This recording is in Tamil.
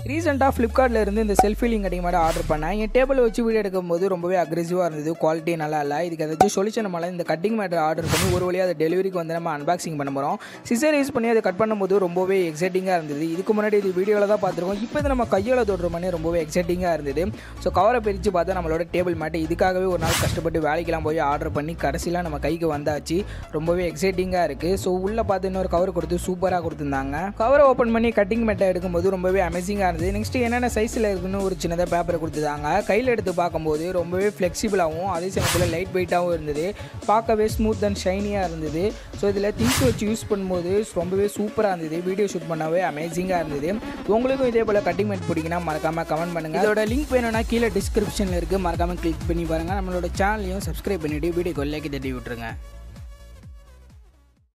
ரீசெண்டாக ஃப்ளிப்கார்ட்டில் இருந்து இந்த செல்ஃபி கட்டிங் மாதிரி ஆர்டர் பண்ணேன் என் டேபிள் வச்சு வீடியோ எடுக்கும்போது ரொம்பவே அக்ரெசிவாக இருந்தது குவாலிட்டி நல்லா இல்லை இதுக்கு ஏதாச்சும் சொல்யூஷன் நம்மளால் இந்த கட்டிங் மேட்டர் ஆர்டர் பண்ணி ஒரு வழியாக அது டெலிவரிக்கு வந்து நம்ம அன்பாக்சிங் பண்ண போகிறோம் சிசர் யூஸ் பண்ணி அதை கட் பண்ணும்போது ரொம்பவே எக்ஸைட்டிங்காக இருந்தது இதுக்கு முன்னாடி இது வீடியோவில் தான் பார்த்துருக்கோம் இப்போ இது நம்ம கையால் தொடுற பண்ணி ரொம்பவே எக்ஸைட்டிங்காக இருந்தது ஸோ கவரை பிரித்து பார்த்தா நம்மளோட டேபிள் மேட்டு இதுக்காகவே ஒரு நாள் கஷ்டப்பட்டு வேலைக்கெல்லாம் போய் ஆர்டர் பண்ணி கடைசியில் நம்ம கைக்கு வந்தாச்சு ரொம்பவே எக்ஸைட்டிங்காக இருக்குது ஸோ உள்ளே பார்த்து இன்னொரு கவர் கொடுத்து சூப்பராக கொடுத்துருந்தாங்க கவரை ஓப்பன் பண்ணி கட்டிங் மேட்டை எடுக்கும்போது ரொம்பவே அமேசிங்காக இருந்தது நெக்ஸ்ட் என்னென்ன சைஸில் இருக்குன்னு ஒரு சின்னதாக பேப்பரை கொடுத்துருந்தாங்க கையில் எடுத்து பார்க்கும்போது ரொம்பவே ஃப்ளெக்சிபிளாகவும் அதே சமயத்தில் லைட் வெயிட்டாகவும் இருந்தது பார்க்கவே ஸ்மூத் அண்ட் ஷைனியாக இருந்தது ஸோ இதில் திங்ஸ் வச்சு யூஸ் பண்ணும்போது ரொம்பவே சூப்பராக இருந்தது வீடியோ ஷூட் பண்ணவே அமேசிங்காக இருந்தது உங்களுக்கும் இதே போல் கட்டிங் மேட் பிடிக்குன்னா மறக்காமல் கமெண்ட் பண்ணுங்கள் இதோட லிங்க் வேணும்னா கீழே டிஸ்கிரிப்ஷனில் இருக்குது மறக்காமல் கிளிக் பண்ணி பாருங்கள் நம்மளோட சேனலையும் சப்ஸ்கிரைப் பண்ணிவிட்டு வீடியோக்கு லைக் தட்டி விட்டுருங்க